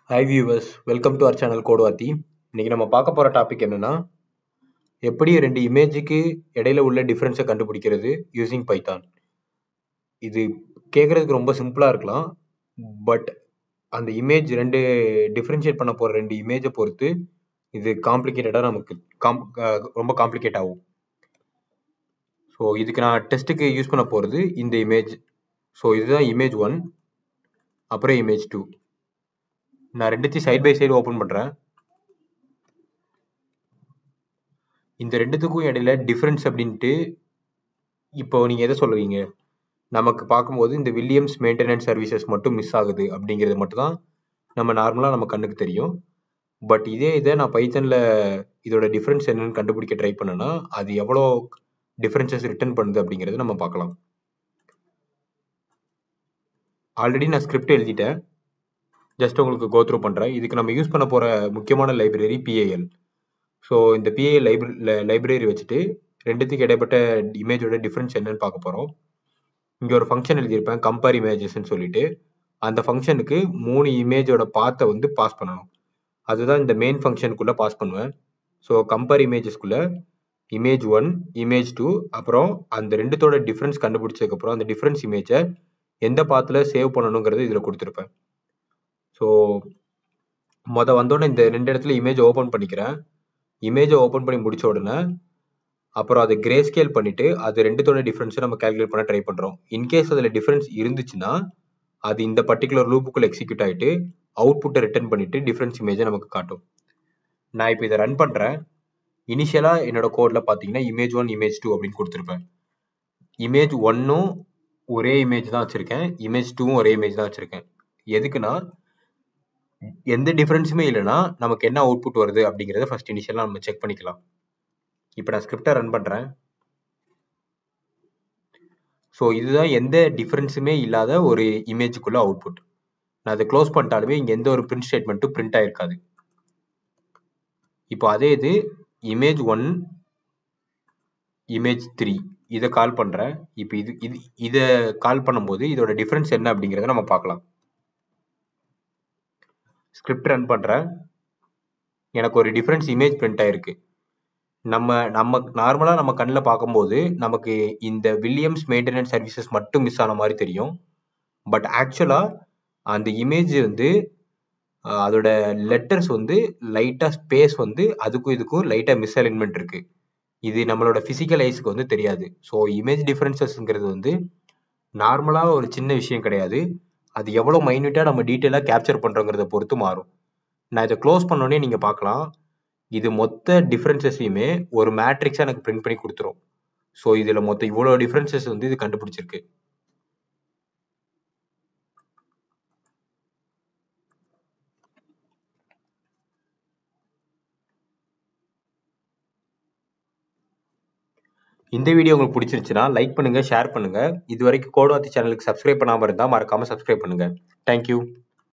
hi viewers welcome to our channel Koduvathi இன்னைக்கு நம்ம பார்க்க போகிற டாபிக் என்னன்னா எப்படி ரெண்டு இமேஜுக்கு இடையில உள்ள டிஃப்ரென்ஸை கண்டுபிடிக்கிறது யூசிங் பைத்தான் இது கேட்குறதுக்கு ரொம்ப சிம்பிளாக இருக்கலாம் பட் அந்த இமேஜ் ரெண்டு டிஃப்ரென்ஷியேட் பண்ண போகிற ரெண்டு இமேஜை பொறுத்து இது காம்ப்ளிகேட்டடாக நமக்கு காம் அஹ் ரொம்ப காம்ப்ளிகேட் ஆகும் ஸோ இதுக்கு நான் டெஸ்ட்டுக்கு யூஸ் பண்ண போகிறது இந்த இமேஜ் ஸோ இதுதான் இமேஜ் ஒன் அப்புறம் இமேஜ் டூ நான் ரெண்டுத்தையும் சைட் பை சைடு ஓப்பன் பண்ணுறேன் இந்த ரெண்டுத்துக்கும் இடையில டிஃப்ரென்ஸ் அப்படின்ட்டு இப்போ நீங்கள் எதை சொல்லுவீங்க நமக்கு பார்க்கும்போது இந்த வில்லியம்ஸ் மெயின்டெனன்ஸ் சர்வீசஸ் மட்டும் மிஸ் ஆகுது அப்படிங்கிறது மட்டும் தான் நம்ம நார்மலாக நம்ம கண்ணுக்கு தெரியும் பட் இதே இதை நான் பைத்தனில் இதோட டிஃப்ரென்ஸ் என்னன்னு கண்டுபிடிக்க ட்ரை பண்ணேன்னா அது எவ்வளோ டிஃப்ரென்சஸ் ரிட்டர்ன் பண்ணுது அப்படிங்கிறத நம்ம பார்க்கலாம் ஆல்ரெடி நான் ஸ்கிரிப்ட் எழுதிட்டேன் ஜஸ்ட் உங்களுக்கு கோ த்ரூ பண்ணுறேன் இதுக்கு நம்ம யூஸ் பண்ண போகிற முக்கியமான லைப்ரரி பிஏஎல் ஸோ இந்த பிஏஎல் லைப்ரரி லைப்ரரி வச்சுட்டு ரெண்டுத்துக்கு இடைப்பட்ட இமேஜோட டிஃப்ரென்ஸ் என்னன்னு பார்க்க போகிறோம் இங்கே ஒரு ஃபங்க்ஷன் எழுதியிருப்பேன் கம்பேர் இமேஜஸ்ன்னு சொல்லிட்டு அந்த ஃபங்க்ஷனுக்கு மூணு இமேஜோட பாத்தை வந்து பாஸ் பண்ணணும் அதுதான் இந்த மெயின் ஃபங்க்ஷனுக்குள்ளே பாஸ் பண்ணுவேன் ஸோ கம்பேர் இமேஜஸ்க்குள்ளே இமேஜ் ஒன் இமேஜ் டூ அப்புறம் அந்த ரெண்டுத்தோட டிஃப்ரென்ஸ் கண்டுபிடிச்சதுக்கப்புறம் அந்த டிஃப்ரென்ஸ் இமேஜை எந்த பாத்தில் சேவ் பண்ணணுங்கிறது இதில் கொடுத்துருப்பேன் ஸோ மொதல் வந்தோடனே இந்த ரெண்டு இடத்துல இமேஜ் ஓப்பன் பண்ணிக்கிறேன் இமேஜை ஓப்பன் பண்ணி முடிச்ச உடனே அப்புறம் அதை கிரே ஸ்கேல் பண்ணிட்டு அது ரெண்டுத்தோட டிஃப்ரென்ஸை நம்ம கால்குலேட் பண்ண ட்ரை பண்ணுறோம் இன்கேஸ் அதில் டிஃப்ரென்ஸ் இருந்துச்சுன்னா அது இந்த பர்டிகுலர் லூப்புக்குள்ள எக்ஸிக்யூட் ஆகிட்டு அவுட்புட்டை ரிட்டர்ன் பண்ணிட்டு டிஃப்ரென்ஸ் இமேஜை நமக்கு காட்டும் நான் இப்போ இதை ரன் பண்ணுறேன் இனிஷியலாக என்னோட கோடில் பார்த்தீங்கன்னா இமேஜ் ஒன் இமேஜ் டூ அப்படின்னு கொடுத்துருப்பேன் இமேஜ் ஒன்னும் ஒரே இமேஜ் தான் வச்சுருக்கேன் இமேஜ் டூவும் ஒரே இமேஜ் தான் வச்சுருக்கேன் எதுக்குன்னா எந்த டிஃப்ரென்ஸுமே இல்லைன்னா நமக்கு என்ன அவுட்புட் வருது அப்படிங்கிறத ஃபர்ஸ்ட் இனிஷியலாக நம்ம செக் பண்ணிக்கலாம் இப்போ நான் ஸ்கிரிப்டை ரன் பண்ணுறேன் ஸோ இதுதான் எந்த டிஃப்ரென்ஸுமே இல்லாத ஒரு இமேஜுக்குள்ள அவுட்புட் நான் அதை க்ளோஸ் பண்ணிட்டாலுமே இங்கே எந்த ஒரு பிரிண்ட் ஸ்டேட்மெண்ட்டும் பிரிண்ட் ஆயிருக்காது இப்போ அதே இது இமேஜ் ஒன் இமேஜ் த்ரீ இதை கால் பண்ணுறேன் இப்போ இது இது இதை கால் பண்ணும்போது இதோட டிஃப்ரென்ஸ் என்ன அப்படிங்கிறத நம்ம பார்க்கலாம் ஸ்கிரிப்ட் ரன் பண்ணுறேன் எனக்கு ஒரு டிஃப்ரென்ஸ் இமேஜ் பிரிண்ட் ஆயிருக்கு நம்ம நம்ம நார்மலாக நம்ம கண்ணில் பார்க்கும்போது நமக்கு இந்த வில்லியம்ஸ் மெயின்டெனன்ஸ் சர்வீசஸ் மட்டும் மிஸ் ஆன மாதிரி தெரியும் பட் ஆக்சுவலாக அந்த இமேஜ் வந்து அஹ், அதோட லெட்டர்ஸ் வந்து லைட்டாக ஸ்பேஸ் வந்து அதுக்கும் இதுக்கும் லைட்டாக மிஸ் அலைன்மெண்ட் இருக்கு இது நம்மளோட ஃபிசிக்கல் ஐஸுக்கு வந்து தெரியாது ஸோ இமேஜ் டிஃப்ரென்சஸ்ங்கிறது வந்து நார்மலாக ஒரு சின்ன விஷயம் கிடையாது அது எவ்வளோ மைன்யூட்டாக நம்ம டீட்டெயிலாக கேப்சர் பண்ணுறோங்கிறத பொறுத்து மாறும் நான் இதை க்ளோஸ் பண்ணோடனே நீங்கள் பார்க்கலாம் இது மொத்த டிஃப்ரென்சஸையுமே ஒரு மேட்ரிக்ஸாக எனக்கு பிரிண்ட் பண்ணி கொடுத்துரும் ஸோ இதில் மொத்த இவ்வளோ டிஃப்ரென்சஸ் வந்து இது கண்டுபிடிச்சிருக்கு இந்த வீடியோ உங்களுக்கு பிடிச்சிருச்சுன்னா லைக் பண்ணுங்க ஷேர் பண்ணுங்க இது வரைக்கும் கோடவாத்தி சேனலுக்கு சப்ஸ்கிரைப் பண்ணாமல் இருந்தால் மறக்காம சப்ஸ்கிரைப் பண்ணுங்க தேங்க்யூ